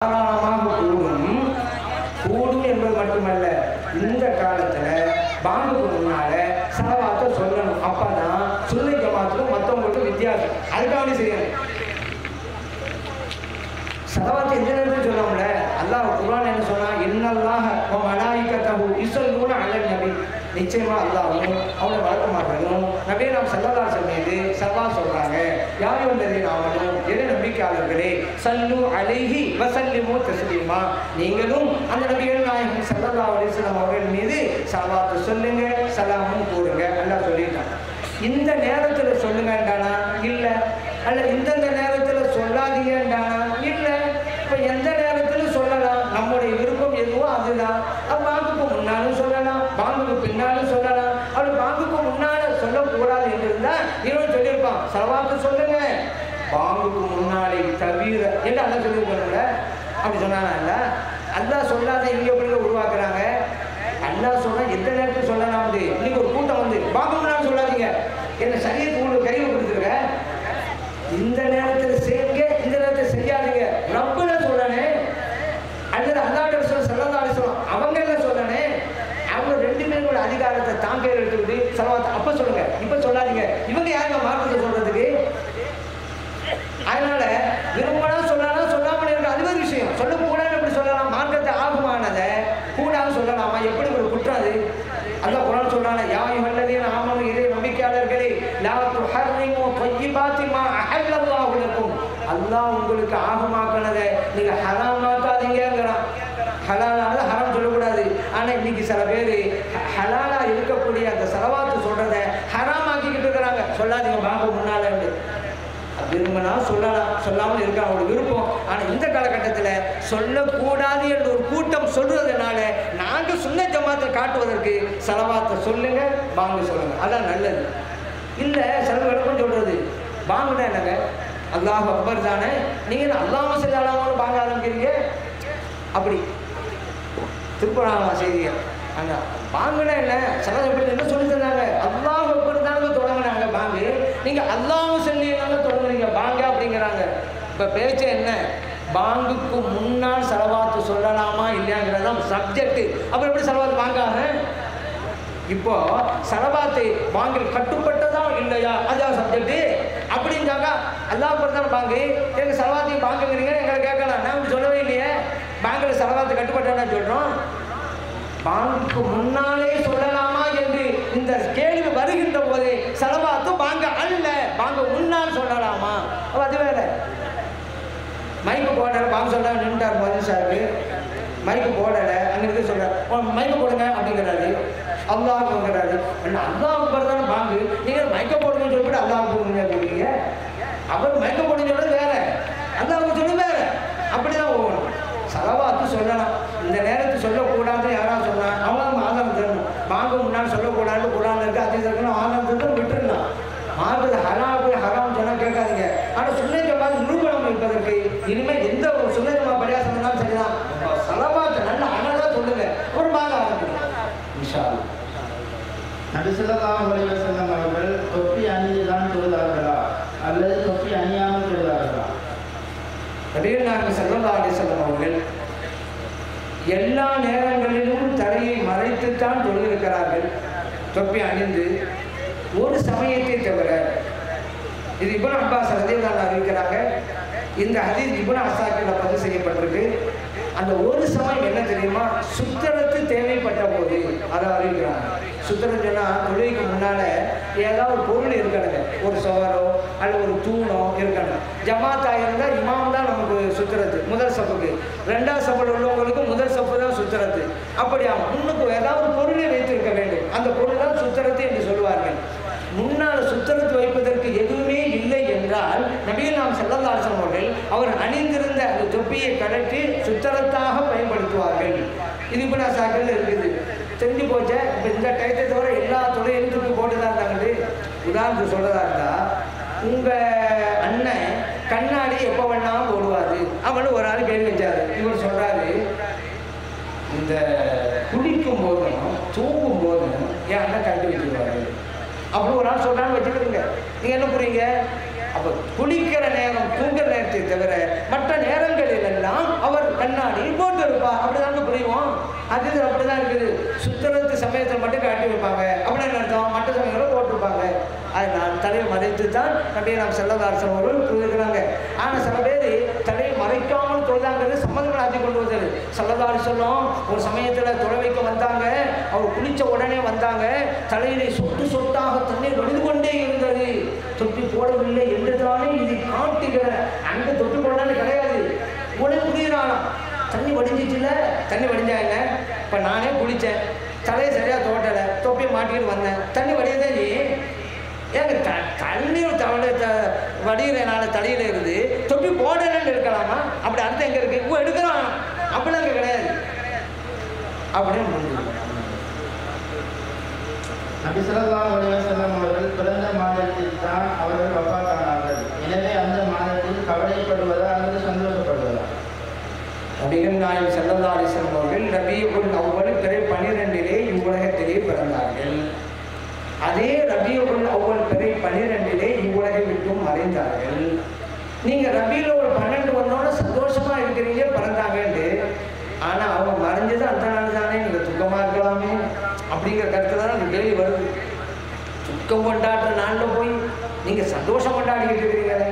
தாராளமாக கூடும் கூடும் என்பது மட்டுமல்ல இந்த காலத்துல பாங்குக்கு முன்னால சலவாத்தை சொல்லணும் அப்பதான் சுன்னை ஜமாத்துக்கும் மற்றவங்களுக்கும் வித்தியாசம் அதுக்காக செய்யணும் சலவாத்து எந்த நேரத்தில் சொல்லணும்ல அல்லாஹ் குர்ஆன் என்ன சொன்னா இன்னல்லாஹ வ மலாயிகத்தஹு யுஸல்லூன அலன் நபி நிச்சயமா அல்லாஹ்வும் அவனை வழக்கமாட்டதும் நபியை நாம் செல்லல்லா மீது சல்லா சொல்றாங்க யார் வந்ததை நாமளும் எது நம்பிக்கையாளர்களே சல்லு அலைஹி வசல்லிமு தஸ்லீமா நீங்களும் அந்த நபிகள் நாயகம் சல்லல்லா அலிஸ்லாம் அவர்கள் மீது சலவாத்து சொல்லுங்க சலாமும் கூறுங்க அல்லாஹ் சொல்லிட்டான் இந்த நேரத்தில் சொல்லுங்கன்றானா இல்ல அல்ல இந்தந்த நேரத்தில் சொல்லாதீங்கன்றானா இல்ல இப்ப எந்த நேரத்திலும் சொல்லலாம் நம்முடைய விருப்பம் எதுவோ அதுதான் அப்ப பாங்குக்கு முன்னாலும் சொல்லலாம் பாங்குக்கு பின்னாலும் சொல்லலாம் அப்படி பாங்குக்கு முன்னால சொல்லக்கூடாது என்று இருந்தா இவன் சொல்லியிருப்பான் சலவாத்து சொல்லுங்க பாங்குக்கு முன்னாலே தவிர என்று அல்ல சொல்லியிருக்கணும்ல அப்படி சொன்னானா இல்ல அல்லாஹ் சொல்லாத இங்க எப்படி உருவாக்குறாங்க அல்லாஹ் சொன்னா எந்த நேரத்தில் சொல்லலாம் வந்து இன்னைக்கு ஒரு கூட்டம் வந்து பாங்க முன்னாடி சொல்லாதீங்க என்ன சரியத்து உங்களுக்கு கையில் கொடுத்துருக்க இந்த நேரத்தில் செய்யுங்க இந்த நேரத்தில் செய்யாதீங்க ரப்புல சொல்லணே அல்லது அல்லாஹ் ரசூல் ஸல்லல்லாஹு அலைஹி வஸல்லம் அவங்க என்ன சொல்லணே அவங்க ரெண்டு பேரோட அதிகாரத்தை தாங்க எடுத்துக்கிட்டு செலவாத்த அப்ப சொல்லுங்க இப்ப சொல்லாதீங்க இவங்க யாருங்க மார்க்கத்தை சொல்றதுக்கு அதனால விரும்பினா சொல்லலாம் சொல்லாமல் இருக்க அது ஒரு விஷயம் சொல்லக்கூடாது எப்படி சொல்லலாம் மார்க்கத்தை ஆகுமானதை கூடாது சொல்லலாமா எப்படி ஒரு குற்றம் அது அல்லாஹ் குரான் சொல்றானே யா அய்யுஹல்லதீன ஆமனு இறை நம்பிக்கையாளர்களே லா துஹர்ரிமு தய்யிபாத்தி மா அஹல்லல்லாஹு லக்கும் அல்லாஹ் உங்களுக்கு ஆகுமாக்கினதை நீங்க ஹராமாக்காதீங்கங்கிறான் ஹலாலானது ஹராம் சொல்லக்கூடாது ஆனா இன்னைக்கு சில பேர் ஹலாலா இருக்கக்கூடிய அந்த செலவாத்து சொல்றதை ஹராமாக்கிக்கிட்டு இருக்கிறாங்க சொல்லாதீங்க வாங்க முன்னால விரும்பினா சொல்லலாம் சொல்லாமல் இருக்க அவங்களோட விருப்பம் ஆனால் இந்த காலகட்டத்தில் சொல்லக்கூடாது என்ற ஒரு கூட்டம் சொல்றதுனால நாங்கள் சுன்ன ஜமாத்தை காட்டுவதற்கு செலவாத்தை சொல்லுங்க வாங்க சொல்லுங்க அதான் நல்லது இல்லை சில விளக்கம் சொல்றது வாங்கினா என்னங்க அல்லாஹ் அக்பர் தானே நீங்கள் அல்லாம செல்லாமல் வாங்க ஆரம்பிக்கிறீங்க அப்படி திருப்பணம் செய்தியை அங்க வாங்கினா என்ன சில பேர் என்ன சொல்லி தந்தாங்க அல்லாஹ் அக்பர் தானே தொடங்கினாங்க பாங்கு நீங்க அல்லாஹ் சொல்லினாங்க தொடங்குறீங்க பாங்க அப்படிங்கிறாங்க இப்ப பேச்சு என்ன பாங்குக்கு முன்னால் செலவாத்து சொல்லலாமா இல்லையாங்கிறது தான் சப்ஜெக்ட் அப்புறம் எப்படி செலவாத்து வாங்காக இப்போ சலவாத்தை பாங்கில் கட்டுப்பட்டதா இல்லையா அதான் சப்ஜெக்ட் அப்படின்றாங்க அல்லாஹ் தான் பாங்கு எனக்கு சலவாத்தை பாங்குங்கிறீங்க எங்களை கேட்கலாம் நான் இப்படி சொல்லவே இல்லையே பாங்கில் சலவாத்தை கட்டுப்பட்டா சொல்றோம் பாங்குக்கு முன்னாலே சொல்லலாமா என்று இந்த கேள்வி வருகின்ற போது செலவாத்து பாங்க அல்ல பாங்க முன்னால் சொல்லலாமா அப்ப அது வேற மைக்கு போடல பாங்க சொல்ல நின்றார் மோதி சாரு மைக்கு போடல அங்க இருக்க சொல்றாரு மைக்கு போடுங்க அப்படிங்கிறாரு அல்லாஹ்ங்கிறாரு என்ன அல்லாஹ் தானே பாங்கு நீங்க மைக்க போடுங்கன்னு சொல்லிட்டு அல்லாஹ் போடுங்க அப்படிங்க அவர் மைக்க போடுங்க சொல்றது வேற அல்லாஹ் சொல்றது வேற அப்படிதான் போகணும் சலவாத்து சொல்லலாம் இந்த நேரத்தில் சொல்லக்கூடாது யாராவது சொன்னா அவங்க ஆதாரம் தரணும் வாங்க முன்னாடி சொல்லக்கூடாது குரான் இருக்கு அது இருக்கணும் ஆதாரம் தரணும் விட்டுருலாம் மார்க்கது ஹராம் ஹராம் சொன்னா கேட்காதீங்க ஆனால் சுண்ணத்தை பார்த்து நிரூபணம் வைப்பதற்கு இனிமேல் எந்த ஒரு சுண்ணத்தமா பரியாசம் பண்ணாலும் சரிதான் சலவாத்து நல்ல அழகா சொல்லுங்க ஒரு பாகம் ஆரம்பிக்கும் இன்ஷா அல்லாஹ். நபிசல்லாஹு அலைஹி வஸல்லம் அவர்கள் தொப்பி அணிந்துதான் தொழுதார்களா அல்லது தொப்பி அணியாமல் தொழுதார்களா நபிகள் நாயகம் ஸல்லல்லாஹு அலைஹி வஸல்லம் அவர்கள் எல்லா நேரங்களிலும் தலையை மறைத்துத்தான் தொழுதிருக்கிறார்கள் தொப்பி அணிந்து ஒரு சமயத்தை தவிர இது இப்னு அப்பாஸ் ரதியல்லாஹு அறிவிக்கிறாங்க இந்த ஹதீஸ் இப்னு அசாக்கில் பதிவு செய்யப்பட்டிருக்கு அந்த ஒரு சமயம் என்ன தெரியுமா சுத்தரத்து தேவைப்பட்ட போது அதை அறிவிக்கிறாங்க சுத்தரத்துனா தொழுகைக்கு முன்னால ஏதாவது ஒரு பொருள் இருக்கணுங்க ஒரு சுவரோ அல்லது ஒரு தூணோ இருக்கணும் ஜமாத்தா இருந்தால் இமாம் தான் நமக்கு சுத்துறது முதல் சப்புக்கு ரெண்டாவது சப்பில் உள்ளவங்களுக்கு முதல் சப்பு தான் சுத்துறது அப்படியா முன்னுக்கு ஏதாவது ஒரு பொருளை வைத்திருக்க வேண்டும் அந்த பொருள் தான் சுத்தரத்து என்று சொல்லுவார்கள் முன்னால் சுத்தரத்து வைப்பதற்கு எதுவுமே இல்லை என்றால் நபிகள் நாம் செல்லல்லாசம் அவர்கள் அவர் அணிந்திருந்த அந்த தொப்பியை கழற்றி சுத்தரத்தாக பயன்படுத்துவார்கள் இது இப்போ நான் சாக்கில் இருக்குது தெரிஞ்சு போச்சே இப்போ இந்த டயத்தை தவிர எல்லா தொழிலும் தூக்கி போட்டு தான் இருந்தாங்க உதாரணத்துக்கு சொல்றதா இருந்தா உங்க அண்ணன் கண்ணாடி எப்போ வேணாலும் போடுவாரு அவனு ஒரு ஆள் கேள்வி வச்சாரு இவர் சொல்றாரு இந்த குளிக்கும் போதும் தூங்கும் போதும் என் அண்ணன் கண்டு வச்சுருவாரு அப்படி ஒரு நாள் சொல்றான்னு வச்சுக்கிடுங்க நீங்க என்ன புரியுங்க அப்ப குளிக்கிற நேரம் தூங்குற நேரத்தை தவிர மற்ற நேரங்களில் சபைகள் எல்லாம் அவர் கண்ணாடியில் போட்டு இருப்பார் அப்படிதாங்க புரியும் அது இது அப்படிதான் இருக்குது சுத்தரத்து சமயத்தில் மட்டும் காட்டி வைப்பாங்க அப்படின்னு அர்த்தம் மற்ற சமயங்களும் போட்டிருப்பாங்க அதனால் தலையை மறைத்து தான் அப்படியே நாம் செல்லதாரசன் அவர்கள் சொல்லியிருக்கிறாங்க ஆனால் சில பேர் தலையை மறைக்காமல் தொழுதாங்கிறது சம்மந்தப்படாதி கொண்டு வந்தது செல்லதாரி சொல்லும் ஒரு சமயத்தில் தொலை வைக்க வந்தாங்க அவர் குளிச்ச உடனே வந்தாங்க தலையிலே சொட்டு சொட்டாக தண்ணீர் வடிந்து கொண்டே இருந்தது தொட்டி போடவில்லை என்றுதானே இது காட்டுகிற அங்க தொட்டு போடலான்னு கிடையாது உடனே புரியுறானாம் தண்ணி வடிஞ்சிச்சுல தண்ணி வடிஞ்சா என்ன இப்போ நானே குளித்தேன் தலையை சரியாக தோட்டலை தொப்பி மாட்டிக்கிட்டு வந்தேன் தண்ணி வடியதே நீ ஏங்க த தண்ணீர் தவளை த வடிகிறனால தலையில் இருந்து தொப்பி போடலன்னு இருக்கலாமா அப்படி அர்த்தம் எங்கே இருக்கு ஓ எடுக்கிறான் அப்படிலாம் அங்கே கிடையாது அப்படின்னு முடிஞ்சது நபி ஸல்லல்லாஹு அலைஹி வஸல்லம் அவர்கள் பிறந்த மாதத்தில் தான் அவர்கள் வஃபாத்தானார்கள் எனவே அந்த மாதத்தில் கவலைப்படுவதா அல்லது சந்தோஷப்படுவதா நபிகள் நாயகம் செல்லல்லா அலிஸ்லாம் அவர்கள் ரபியுல் அவ்வல் பிறை பனிரெண்டிலே இவ்வுலகத்திலே பிறந்தார்கள் அதே ரபியுல் அவ்வல் பிறை பனிரெண்டிலே இவ்வுலகை விட்டும் மறைந்தார்கள் நீங்க ரபியில் ஒரு பன்னெண்டு வந்தோட சந்தோஷமா இருக்கிறீங்க பிறந்தாங்கன்ட்டு ஆனா அவங்க மறைஞ்சது அந்த நாள் தானே நீங்க துக்கமா இருக்கலாமே அப்படிங்கிற கருத்துல தான் அந்த கேள்வி வருது துக்கம் கொண்டாடுற நாளில் போய் நீங்க சந்தோஷம் கொண்டாடிக்கிட்டு இருக்கிறீங்களே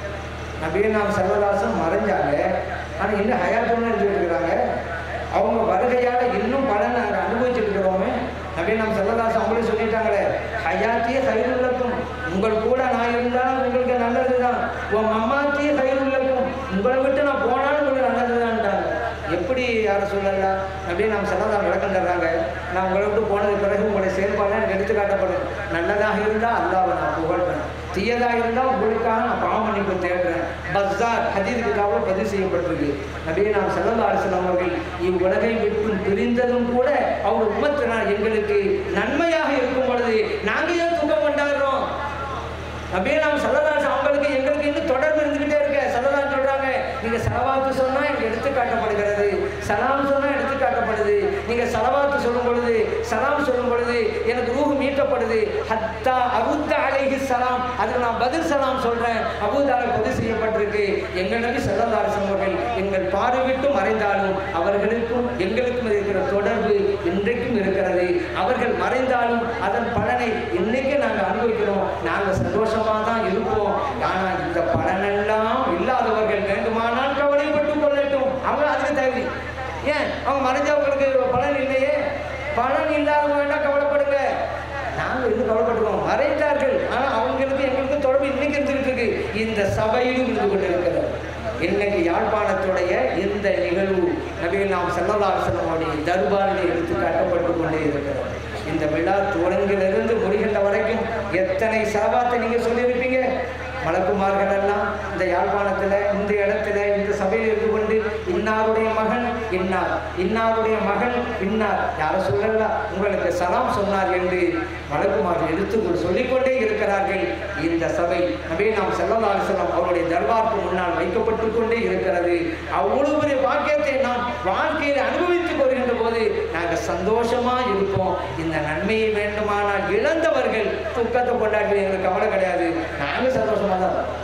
நபியே நாம் சர்வதாசம் மறைஞ்சாங்க ஆனால் இன்னும் ஹயாத்தோன்னு இருந்துட்டு இருக்கிறாங்க அவங்க வருகையால் இன்னும் பலன் நாங்கள் அனுபவிச்சுட்டு இருக்கிறோமே நபியே நாம் சர்வதாசம் அவங்களே சொல்லிட்டாங்களே ஹயாத்தியே கைருள்ளக்கும் உங்கள் கூட நான் இருந்தாலும் உங்களுக்கு நல்லது தான் உன் அம்மாத்தியே கைருள்ளக்கும் உங்களை விட்டு நான் போனாலும் உங்களுக்கு நல்லது தான்ட்டாங்க எப்படி யாரை சொல்லலாம் அப்படியே நாம் சல்லதான் விளக்கம் தர்றாங்க நான் உங்களை விட்டு போனது பிறகு உங்களுடைய செயல்பாடு எனக்கு எடுத்து காட்டப்படும் நல்லதாக இருந்தால் அல்லாவை நான் புகழ்றேன் தீயதாக இருந்தால் உங்களுக்காக நான் பாவமன்னிப்பு தேடுறேன் பஸ்ஸார் ஹதீது கிதாபில் பதிவு செய்யப்பட்டிருக்கு அப்படியே நாம் செல்லல்லா அலிஸ்லாம் அவர்கள் இவ்வுலகை விட்டு பிரிந்ததும் கூட அவர் உமத்தினால் எங்களுக்கு நன்மையாக இருக்கும் பொழுது நாங்கள் ஏன் துக்கம் கொண்டாடுறோம் அப்படியே நாம் சல்லதாஸ் அவங்களுக்கு எங்களுக்கு இன்னும் தொடர்பு இருந்துகிட்டே இருக்க சல்லதான் சொல்றாங்க நீங்க சலவாத்து சொன்னா எனக்கு எடுத்து காட்டப்படுகிறது சலாம் சொன்னா எடுத்து காட்டப்படுது நீங்க சலவாத்து சொல்லும் பொழுது சலாம் சொல்லும் பொழுது எனக்கு ரூஹ் மீட்டப்படுது ஹத்தா அபுத்த அலைஹி சலாம் அதுக்கு நான் பதில் சலாம் சொல்றேன் அபூதால பதிவு செய்யப்பட்டிருக்கு எங்கள் நபி சல்லதார் அவர்கள் எங்கள் பார்வை விட்டு மறைந்தாலும் அவர்களுக்கும் எங்களுக்கும் இருக்கிற தொடர்பு இன்றைக்கும் இருக்கிறது அவர்கள் மறைந்தாலும் அதன் பலனை இன்னைக்கு நாங்கள் அனுபவிக்கிறோம் நாங்கள் சந்தோஷமாக தான் இருப்போம் ஆனால் இந்த பலனெல்லாம் இல்லாதவர்கள் வேண்டுமானால் கவலைப்பட்டு கொள்ளட்டும் அவங்க அதுக்கு தகுதி ஏன் அவங்க மறைஞ்சவங்களுக்கு பலன் இல்லையே பலன் இல்லாதவங்க வேண்டாம் கவலைப்படுங்க நாங்கள் இன்னும் கவலைப்பட்டுருக்கோம் மறைந்தார்கள் ஆனால் அவங்களுக்கு எங்களுக்கு தொடர்பு இன்னைக்கு இருந்துகிட்டு இருக்கு இந்த சபையிலும் இருந்து கொண்டு இருக்கிறது இன்னைக்கு யாழ்ப்பாணத்துடைய இந்த நிகழ்வு நபிகள் நாம் செல்லலார் செல்லமுடைய தர்பாரில் எடுத்து காட்டப்பட்டு கொண்டே இருக்கிறது இந்த விழா தொடங்கிலிருந்து முடிகின்ற வரைக்கும் எத்தனை சாபாத்தை நீங்க சொல்லியிருப்பீங்க மலக்குமார்கள் எல்லாம் இந்த யாழ்ப்பாணத்துல இந்த இடத்துல இந்த சபையில் இருந்து கொண்டு இன்னாருடைய மகன் இன்னார் இன்னாருடைய மகன் இன்னார் யார சொல்லல உங்களுக்கு சலாம் சொன்னார் என்று மலக்குமார்கள் எடுத்து சொல்லிக்கொண்டே இருக்கிறார்கள் இந்த சபை நபி நாம் செல்லலாறு செல்லம் அவருடைய தர்பாருக்கு முன்னால் வைக்கப்பட்டு கொண்டே இருக்கிறது அவ்வளவு பெரிய பாக்கியத்தை நாம் வாழ்க்கையில் அனுபவித்துக் வருகின்ற போது நாங்கள் சந்தோஷமா இருப்போம் இந்த நன்மையை வேண்டுமானால் இழந்தவர்கள் துக்கத்தை கொண்டாடி எங்களுக்கு கவலை கிடையாது நாங்கள் சந்தோஷமா தான் இருப்போம்.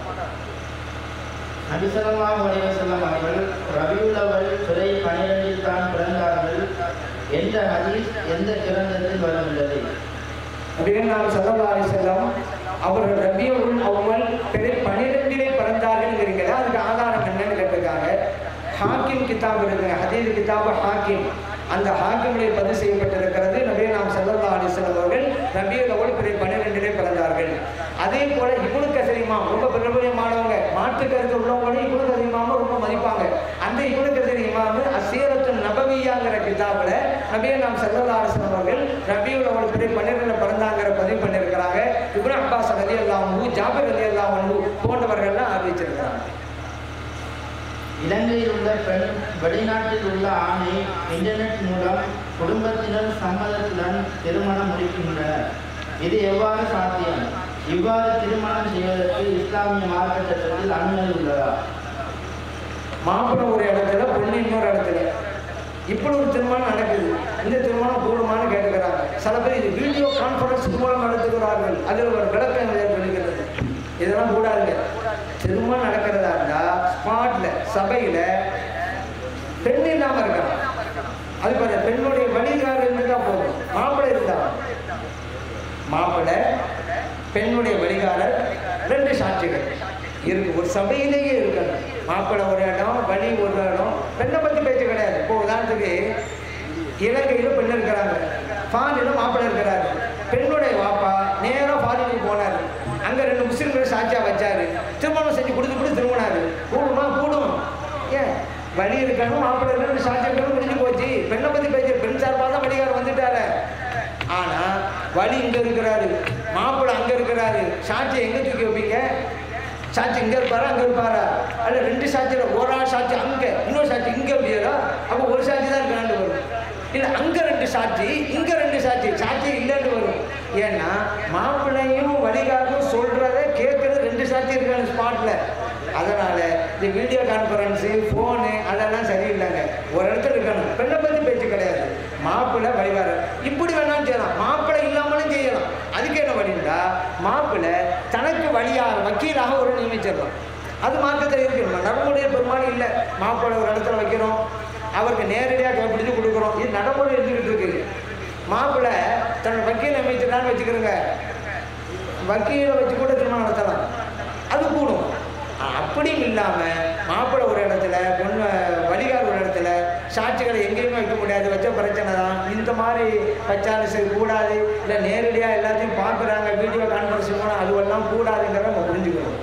நபி ஸல்லல்லாஹு அலைஹி வஸல்லம் அவர்கள் ரபியுல் அவல் பிறை பனிரெண்டில் தான் பிறந்தார்கள் என்ற ஹதீஸ் எந்த கிரந்தத்தில் வரவில்லை அப்படின்னு நாம் செல்லவாரி செல்லம் அவர்கள் ரபியுல் அவ்வல் பிறை பனிரெண்டிலே பிறந்தார்கள்ங்கிறீங்களா அதுக்கு ஆதாரம் என்னன்னு கேட்டிருக்காங்க ஹாக்கிம் கிதாப் இருக்குங்க ஹதீஸ் கிதாப் ஹாக்கிம் அந்த ஹாக்கிமிலே பதிவு செய்யப்பட்டிருக்கிறது நபிய நாம் செல்லல்லா அலிஸ்லாம் அவர்கள் ரபியுல் அவ்வல் பிறை பன்னிரெண்டிலே பிறந்தார்கள் அதே போல இபுனு கசரிமா ரொம்ப பிரபலியமானவங்க மாற்று கருத்து உள்ளவங்களும் இபுனு கசரிமாவும் ரொம்ப மதிப்பாங்க அந்த இபுனு கசரி இமாமு அசீரத்து நபவியாங்கிற கிதாபில் நபிய நாம் செல்லல்லா அலிஸ்லாம் அவர்கள் ரபியுல் அவ்வல் பிறை பன்னிரெண்டுல பிறந்தாங்கிற பதிவு பண்ணியிருக்கிறாங்க இப்னு அப்பாஸ் ரதி அல்லாஹு ஜாபிர் ரதி அல்லாஹு போன்றவர்கள்லாம் அறிவிச்சிருக்கிறாங்க இலங்கையில் உள்ள பெண் வெளிநாட்டில் உள்ள ஆணை இன்டர்நெட் மூலம் குடும்பத்தினர் சம்மதத்துடன் திருமணம் முடிக்கின்றனர் இது எவ்வாறு சாத்தியம் இவ்வாறு திருமணம் செய்வதற்கு இஸ்லாமிய மார்க்க சட்டத்தில் அனுமதி உள்ளதா மாப்பிள்ளை ஒரு இடத்துல பொண்ணு இன்னொரு இடத்துல இப்படி ஒரு திருமணம் நடக்குது இந்த திருமணம் கூடுமான்னு கேட்டுக்கிறாங்க சில பேர் இது வீடியோ கான்ஃபரன்ஸ் மூலம் நடத்துகிறார்கள் அதில் ஒரு விளக்கம் வெளிக்கிறது இதெல்லாம் கூடாதுங்க திருமணம் நடக்கிறதா இருந்தால் ஸ்பாட்ல சபையில் பெண் இல்லாம இருக்கான் அது பாரு பெண்ணுடைய வழிகாரர் இருந்தா போதும் மாப்பிள்ளை இருந்தா மாப்பிள்ளை பெண்ணுடைய வழிகாரர் ரெண்டு சாட்சிகள் இருக்கு ஒரு சபையிலேயே இருக்கணும் மாப்பிள்ளை ஒரு இடம் வழி ஒரு இடம் பெண்ணை பத்தி பேச்சு கிடையாது இப்போ உதாரணத்துக்கு இலங்கையில் பெண் இருக்கிறாங்க ஃபாரினில் மாப்பிள்ளை இருக்கிறாரு பெண்ணுடைய வாப்பா நேராக ஃபாரினுக்கு போனார் அங்கே ரெண்டு முஸ்லீம்கள் சாட்சியாக வச்சாரு திருமணம் செஞ்சு கொடுத்து கொடுத்து திரும்பினாரு கூடுமா கூடும் ஏன் வழி இருக்கணும் மாப்பிள்ளை இருக்கணும் சாட்சி இருக்கணும் முடிஞ்சு போச்சு பெண்ணை பற்றி பேச்சு பெண் சார்பாக தான் வழிகாரம் வந்துட்டாரு ஆனா வழி இங்க இருக்கிறாரு மாப்பிள்ளை அங்க இருக்கிறாரு சாட்சி எங்க தூக்கி வைப்பீங்க சாட்சி இங்க இருப்பாரா அங்க இருப்பாரா அல்ல ரெண்டு சாட்சியில ஒரு ஆள் சாட்சி அங்க இன்னொரு சாட்சி இங்க அப்படியா அப்ப ஒரு சாட்சி தான் இருக்காண்டு வரும் இல்ல அங்க ரெண்டு சாட்சி இங்க ரெண்டு சாட்சி சாட்சி இல்லைன்னு வரும் ஏன்னா மாப்பிள்ளையும் வழிகாட்டும் சொல்றத கேட்கறது ரெண்டு சாட்சி இருக்காங்க ஸ்பாட்ல அதனால இந்த வீடியோ கான்ஃபரன்ஸு ஃபோனு அதெல்லாம் சரியில்லைங்க ஒரு இடத்துல இருக்கணும் பெண்ணை பற்றி பேச்சு கிடையாது மாப்பிள்ளை வழிவாரர் இப்படி வேணாலும் செய்யலாம் மாப்பிள்ளை இல்லாமலும் செய்யலாம் அதுக்கு என்ன வழிண்டா மாப்பிள்ளை தனக்கு வழியாக வக்கீலாக ஒரு நியமிச்சிடலாம் அது மார்க்கத்தில் இருக்கு நடைமுறை பெரும்பாலும் இல்லை மாப்பிள்ளை ஒரு இடத்துல வைக்கிறோம் அவருக்கு நேரடியாக பிடிச்சு கொடுக்குறோம் இது நடைமுறை இருந்துக்கிட்டு இருக்கு மாப்பிள்ளை தன்னோட வக்கீல் நியமிச்சிட்டான்னு வச்சுக்கிறோங்க வக்கீலை வச்சு கூட திருமணம் நடத்தலாம் அது கூடும் அப்படியும் இல்லாமல் மாப்பிள்ளை ஒரு இடத்துல பொண்ணு வழிகார் ஒரு இடத்துல சாட்சிகளை எங்கேயுமே வைக்க முடியாது வச்ச பிரச்சனை தான் இந்த மாதிரி வச்சாலும் சரி கூடாது இல்லை நேரடியாக எல்லாத்தையும் பார்க்குறாங்க வீடியோ கான்ஃபரன்ஸ் மூலம் அதுவெல்லாம் கூடாதுங்கிறத நம்ம புரிஞ்சுக்கணும்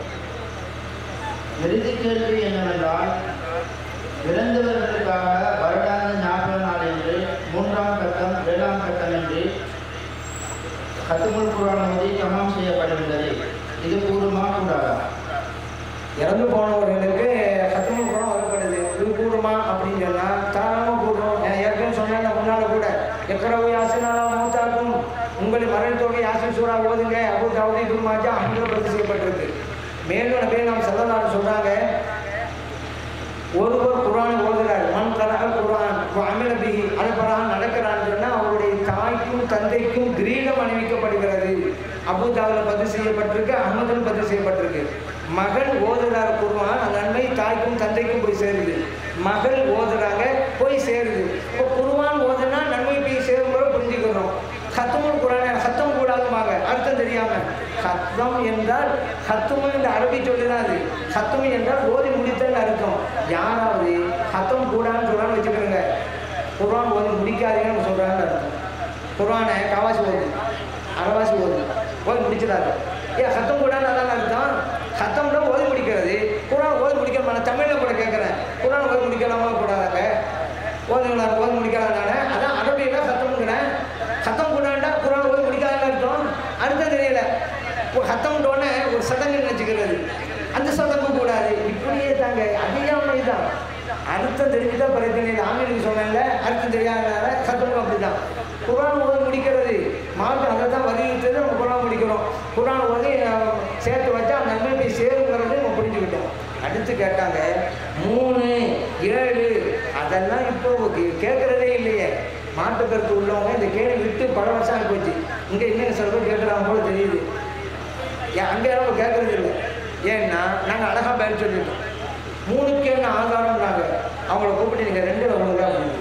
இறுதி கேள்வி என்னவென்றால் இறந்தவர்களுக்காக வருடாந்த ஞாபக நாள் என்று மூன்றாம் கட்டம் ஏழாம் கட்டம் என்று கத்துமுல் குரான் மோதி தமாம் செய்யப்படுகின்றது இது கூடுமா கூடாதா இறந்து போனவர்களுக்கு சத்தமும் குணம் வரப்படுது இது கூடுமா அப்படின்னு சொன்னால் தாராளமாக கூடும் நான் ஏற்கனவே சொன்னேன் முன்னால் கூட எக்கரவு யாசினாலா மூத்தாக்கும் உங்களின் மரண தொகை யாசின் சூறா ஓதுங்க அபு தாவதி குருமாஜா அங்கே பதிவு செய்யப்பட்டிருக்கு மேலும் நபே நாம் செல்லலான்னு சொல்கிறாங்க ஒருவர் குரானை ஓதுறார் மண் கரகல் குரான் அமில பிஹி அது பிரகாரம் நடக்கிறான்னு சொன்னால் அவருடைய தாய்க்கும் தந்தைக்கும் கிரீடம் அணிவிக்கப்படுகிறது அபுதாவில் பதிவு செய்யப்பட்டிருக்கு அகமதில் பதிவு செய்யப்பட்டிருக்கு மகன் ஓதுறார் குருவான் அந்த நன்மை தாய்க்கும் தந்தைக்கும் போய் சேருது மகள் ஓதுறாங்க போய் சேருது இப்போ குருவான் ஓதுனா நன்மை போய் சேருங்கிற புரிஞ்சுக்கணும் ஹத்தமுல் குரான ஹத்தம் கூடாதுமாங்க அர்த்தம் தெரியாம ஹத்தம் என்றால் ஹத்துமு இந்த அரபி சொல்லுதான் அது ஹத்தம் என்றால் ஓதி முடித்தல் அர்த்தம் யாராவது ஹத்தம் கூடாதுன்னு சொல்றான்னு வச்சுக்கிறோங்க குரான் ஓதி முடிக்காதீங்கன்னு சொல்றாங்கன்னு அர்த்தம் குரானை காவாசி ஓது அரவாசி ஓது ஓதி முடிச்சிடாரு ஏன் ஹத்தம் கூடாது அதான் அர்த்தம் ஹத்தம்னா ஓதி முடிக்கிறது குரான் ஓதி முடிக்க நான் தமிழில் கூட கேட்குறேன் குரான் ஓதி முடிக்கலாமா கூடாதாங்க ஓதுங்களா ஓதி முடிக்கலாம் நானே அதான் அரபியில் ஹத்தம்ங்கிறேன் ஹத்தம் கூடாண்டா குரான் ஓதி முடிக்காதுன்னு அர்த்தம் அர்த்தம் தெரியல இப்போ ஹத்தம்ன்றோடனே ஒரு சடங்கு நினச்சிக்கிறது அந்த சடங்கு கூடாது இப்படியே தாங்க அதிகமாக தான் அர்த்தம் தெரிஞ்சுதான் பிரச்சனை இல்லை ஆங்கிலுக்கு சொன்னாங்க அர்த்தம் தெரியாதனால சத்தமும் அப்படிதான் குரான் ஓதி முடிக்கிறது மார்க்கம் அதை தான் வலியுறுத்தது நம்ம குரான் முடிக்கிறோம் குரான் ஓதி அஹ், சேர்த்து வச்சா அந்த நன்மை போய் சேருங்கிறது நம்ம புரிஞ்சுக்கிட்டோம் அடுத்து கேட்டாங்க மூணு ஏழு அதெல்லாம் இப்போ கே- கேட்கறதே இல்லையே மாட்டு கருத்து உள்ளவங்க இந்த கேள்வி விட்டு பல வருஷம் ஆகி போச்சு இங்கே இன்னும் சில பேர் கேட்குறாங்க போல தெரியுது ஏன் அங்கே நம்ம கேட்கறது இல்லை ஏன்னா நாங்கள் அழகாக பதில் சொல்லிட்டோம் மூணுக்கு என்ன ஆதாரம்னாங்க அவங்கள கூப்பிட்டு நீங்கள் ரெண்டு வருங்க அப்படின்னு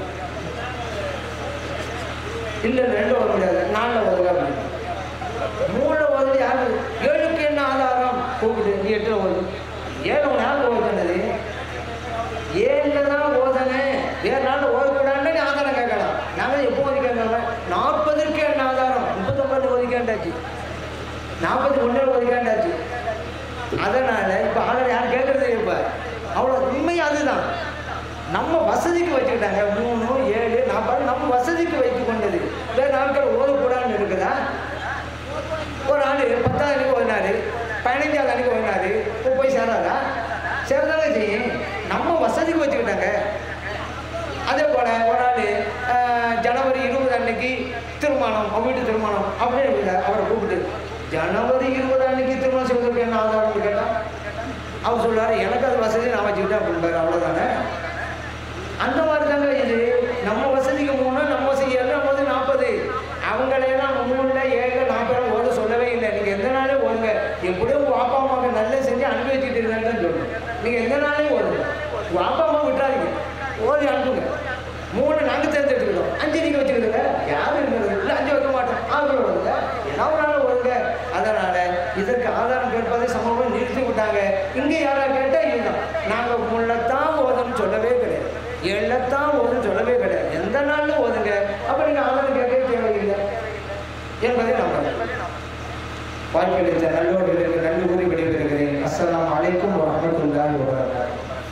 இல்லை ரெண்டு வர முடியாது நாலில் வருங்க அப்படின்னு மூணில் வந்து யாரு ஏழுக்கு என்ன ஆதாரம் கூப்பிட்டு நீ எட்டில் வருது ஏழு உன் யாருக்கு ஓதுனது ஏழில் தான் ஓதனேன் வேறு நாள் ஓதக்கூடாதுன்னு நீ ஆதாரம் கேட்கலாம் நாங்கள் எப்போ ஒதுக்காங்க நாற்பதுக்கு என்ன ஆதாரம் முப்பத்தொம்பது ஒதுக்காண்டாச்சு நாற்பத்தி ஒன்றில் ஒதுக்காண்டாச்சு அதனால் இப்போ ஆதாரம் யாரும் கேட்குறதே இப்போ அவ்வளோ உண்மை அதுதான் நம்ம வசதிக்கு வச்சுக்கிட்டாங்க மூணு ஏழு நாற்பது நம்ம வசதிக்கு வைத்து கொண்டது வேறு நாட்கள் ஓதக்கூடாதுன்னு இருக்குதா ஒரு ஆள் பத்தாவது அன்னைக்கு ஓடினாரு பதினஞ்சாவது அன்னைக்கு ஓடினாரு இப்போ போய் சேராதா சேரதாங்க செய்யும் நம்ம வசதிக்கு வச்சுக்கிட்டாங்க அதே போல் ஒரு ஆள் ஜனவரி இருபது அன்னைக்கு திருமணம் அவங்க வீட்டு திருமணம் அப்படின்னு இல்லை அவரை கூப்பிட்டு ஜனவரி இருபது அன்னைக்கு திருமணம் செய்வதற்கு என்ன ஆதாரம்னு கேட்டால் அவர் சொல்றாரு எனக்கு அது வசதி நான் வச்சுக்கிட்டேன் அப்படின்பாரு அவ்வளோதானே அந்த மாதிரி தாங்க இது நம்ம வசதிக்கு மூணு நம்ம வசதி ஏழு நம்ம வந்து நாற்பது அவங்களெல்லாம் மூணுல ஏழு நாற்பது ஓத சொல்லவே இல்லை நீங்கள் எந்த நாளையும் ஓடுங்க எப்படியும் உங்கள் அப்பா அம்மாவுக்கு நல்ல செஞ்சு அனுப்பி வச்சுட்டு இருக்காங்கன்னு சொல்லணும் நீங்கள் எந்த நாளையும் ஓடுங்க உங்கள் அப்பா அம்மா விட்டுறாதீங்க ஓதி அனுப்பி யாக்குங்க மூணு நாங்கள் தேர்ந்தெடுத்துக்கிட்டோம் அஞ்சு நீங்கள் வச்சுக்கிடுங்க யாரும் இருக்கிறது இல்லை அஞ்சு வைக்க மாட்டோம் ஆறு வருங்க என்ன ஒரு நாள் வருங்க அதனால இதற்கு ஆதாரம் கேட்பதை சமூகம் நிறுத்தி விட்டாங்க இங்கே யாரா கேட்டால் இதுதான் நாங்கள் முள்ளத்தான் ஓதணும்னு சொல்லவே கிடையாது எள்ளத்தான் ஓதுன்னு சொல்லவே கிடையாது எந்த நாளிலும் ஓதுங்க அப்போ நீங்கள் ஆதாரம் கேட்கவே தேவையில்லை என்பதை நம்புறேன் வாழ்க்கையில் நல்லோர்களுக்கு நன்றி கூறி விடைபெறுகிறேன் அஸ்ஸலாமு அலைக்கும் வரஹ்மத்துல்லாஹி வபரகாத்துஹு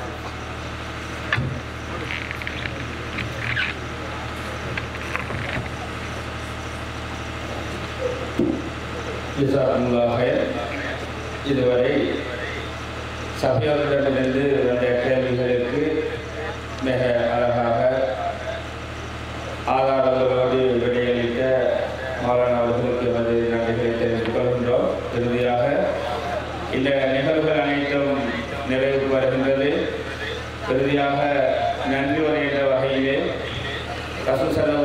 ஜிசாக்குல்லாஹ் இதுவரை சபையாளர்களிடமிருந்து வந்த கேள்விகளுக்கு மிக அழகாக ஆதாரங்களோடு விடையளித்த மாலான அவர்களுக்கு வந்து நன்றிகளை தெரிவித்துக் கொள்கின்றோம் இறுதியாக இந்த நிகழ்வுகள் அனைத்தும் நிறைவுக்கு வருகின்றது இறுதியாக நன்றி உரை என்ற வகையிலே ரசூல் ஸல்லல்லாஹு